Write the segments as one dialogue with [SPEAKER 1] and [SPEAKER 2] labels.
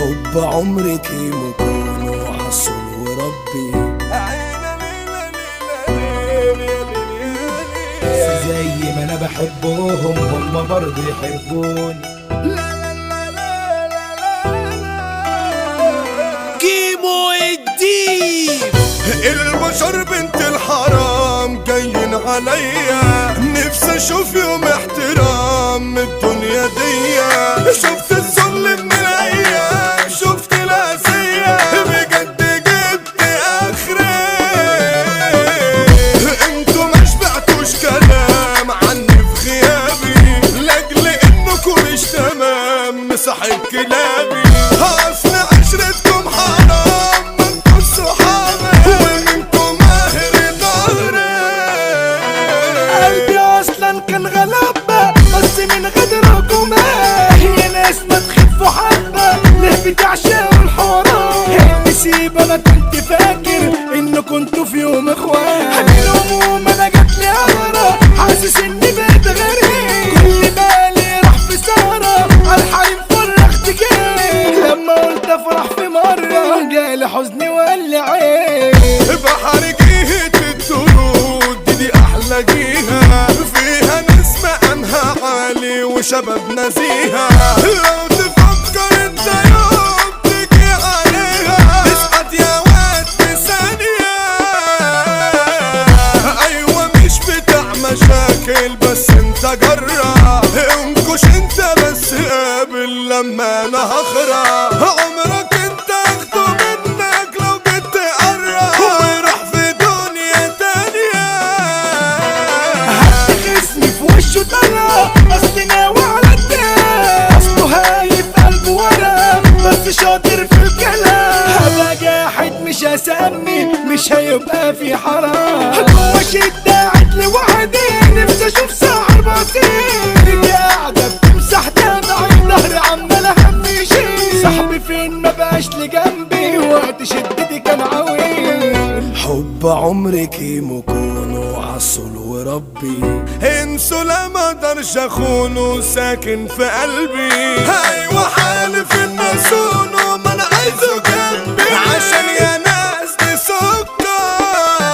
[SPEAKER 1] حب عمري كيمو كونوا عسل وربي
[SPEAKER 2] زي ما انا بحبهم هم برضه يحبوني
[SPEAKER 1] كيمو الديب
[SPEAKER 3] البشر بنت الحرام جايين عليا نفسي اشوف يوم احترام الدنيا دي شفت الظل من الايام شفت الاسية بجد جبت اخري انتوا ما شبعتوش كلام عني في غيابي لاجل انكم مش تمام مصاحب كلابي اصل عشرتكم حرام ما انتوش صحابي ومنكم ماهر ظهري
[SPEAKER 2] قلبي اصلا كان غلبة بس من غدركم هي ناس ما تخفوا حبة ليه بتعشقوا الحوارات نسيب انا كنت فاكر ان كنتوا في يوم اخوان الهموم انا جاتلي قهرة حاسس اني بقيت غريب كل بالي راح في سهرة عالحريم فرحت كده لما قلت افرح في مرة جالي حزني وقال عين
[SPEAKER 3] بحر جهة الدرود دي, دي احلى جيها فيها نسمة انها عالي وشباب نزيهة لو تفكر انت يوم تجي عليها اسقط يا واد في ثانية ايوه مش بتاع مشاكل بس انت جرى انكش انت بس قابل لما انا هخرع عمرك انت اخده منك لو جيت تقرب وراح في دنيا تانية
[SPEAKER 2] خصمي في وشه طلع اصل ناوي على الدم اصله هايف قلبه ورا بس شاطر في الكلام هبقى جاحد مش هسمي مش هيبقى في حرام جوا شدة عدل وعدي نفسي اشوف سعر بسيط قاعدة بتمسح دمعي ظهري عمال اهمي شيء صاحبي فين ما بقاش لجنبي وقت شدتي كان عويل
[SPEAKER 1] حب عمري كيمو كونوا عسل وربي
[SPEAKER 3] انسوا لا ما اقدرش اخونه ساكن في قلبي ايوه حالف ان اصونه ما انا عايزه جنبي عشان يا ناس دي سكر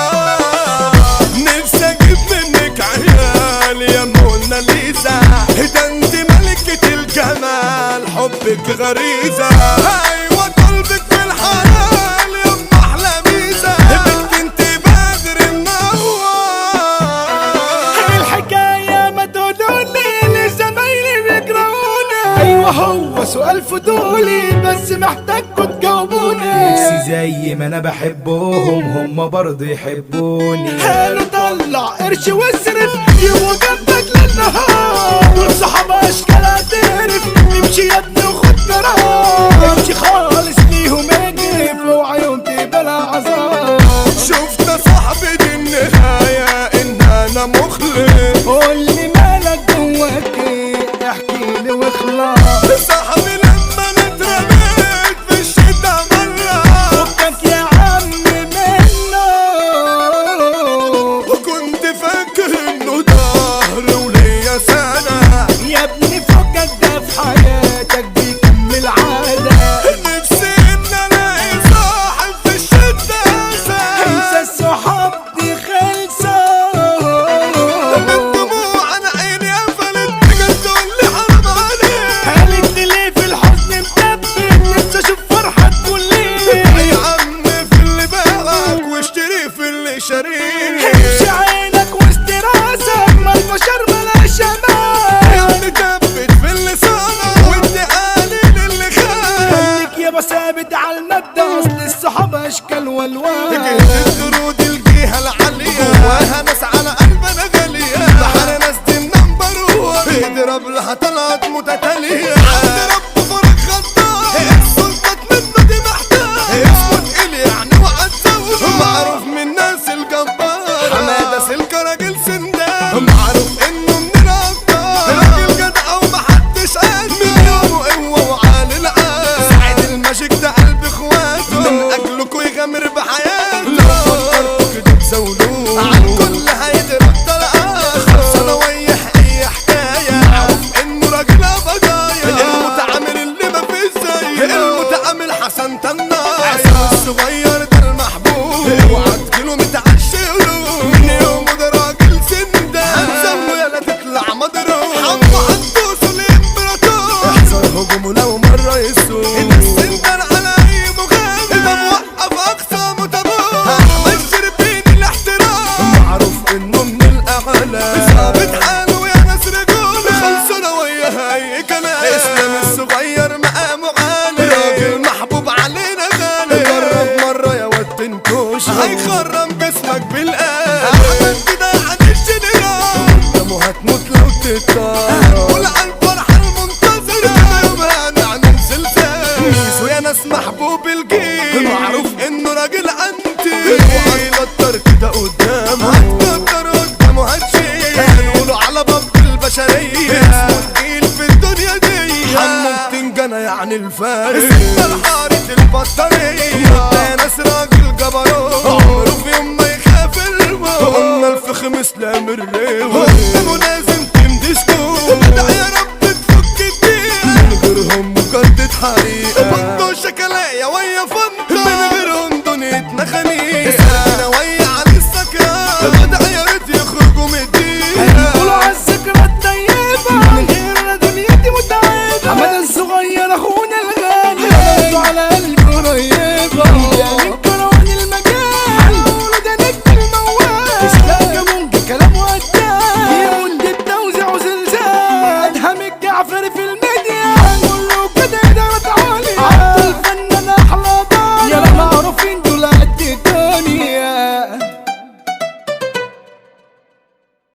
[SPEAKER 3] نفسي اجيب منك عيال يا موناليزا ده انت ملكة الجمال حبك غريزة ايوه قلبك في الحلال يا ام احلى ميزة بنت انت بدر منور
[SPEAKER 2] الحكاية ما تقولولي لزمايلي بيكرهونا أيوة هو سؤال فضولي بس محتاجكوا تجاوبوني نفسي زي ما أنا بحبهم هم برضه يحبوني قالوا طلع قرش واصرف يوم جنبك للنهار دول صحاب أشكال هتقرف امشي يا ابني وخد قرار امشي خالص ليهم اجري اوعى يوم تقبل عذاب
[SPEAKER 3] شفت صاحبي دي النهاية ان انا مخلص
[SPEAKER 2] قول لي مالك جواك ايه احكي لي واخلص
[SPEAKER 3] صاحبي لما انا اترميت في الشتا مرة
[SPEAKER 2] فكك يا عم منه
[SPEAKER 3] وكنت فاكر انه ظهر وليا سنة
[SPEAKER 2] يا ابني فكك ده في حياتك بيكمل عادة
[SPEAKER 3] نفسي ان الاقي صاحب في الشتا
[SPEAKER 2] انسى
[SPEAKER 3] سنة
[SPEAKER 2] الصحاب دي خلصة
[SPEAKER 3] من دموع انا عيني قفلت بجد تقول لي حرام عليك
[SPEAKER 2] قالت ليه في الحزن مدبب نفسي اشوف فرحك كل
[SPEAKER 3] يا عم في اللي باعك واشتري في اللي شاريه
[SPEAKER 2] امشي عينك وسط راسك ما البشر ملاش امان
[SPEAKER 3] اللي دبت في اللي صنع وانت قليل اللي خان
[SPEAKER 2] خليك يابا ثابت على المبدأ اصل الصحاب اشكال والوان
[SPEAKER 3] جهة الجرود الجهة العالية جواها ناس على قلبنا غالية بحر ناس دي النمبر وان اضرب لها طلعت متتالية عند رب فرج غدار السلطات منه دي محتاج اسمه تقيل يعني وعد زوجه معروف من الناس الجبار حمادة سلك راجل سندان معروف انه من الابطال راجل جدع ومحدش قد من يومه قوة وعالي العال سعيد الماجيك ده قلب اخواته من اجلكوا يغامر بحياته لو فكرتوا كده تزولوه عن كل هيدرب طلقات خلصانة ويح اي حكاية معروف انه راجل ابجايا نجومه لو مرة يسوق الناس تندر على اي مغامر ده موقف اقصى متابعة احمد شربين الاحترام معروف انه من الاعلى ثابت حاله يا ناس رجولة خلصنا وياها اي كلام اسلام الصغير مقامه عالي راجل محبوب علينا غالي جرب مرة يا واد تنكوش هيخرم جسمك بالقلب احمد كده عن الجنرال قدامه هتموت لو تتطار قول على الفرحة المنتظرة يومها نعمل زلزال ميزو يا ناس محبوب الجيل معروف انه راجل انتي وهيكتر كده قدامه هتكتر قدامه هتشيل هنقوله على باب البشرية اسمه تقيل في الدنيا دي حمو بتنجنة يعني الفارس الحارة البطارية ده ناس راجل جبروت عمره في يوم ما يخاف الموت قلنا الفخم اسلام الريوي قدامه لازم تمدي سكوت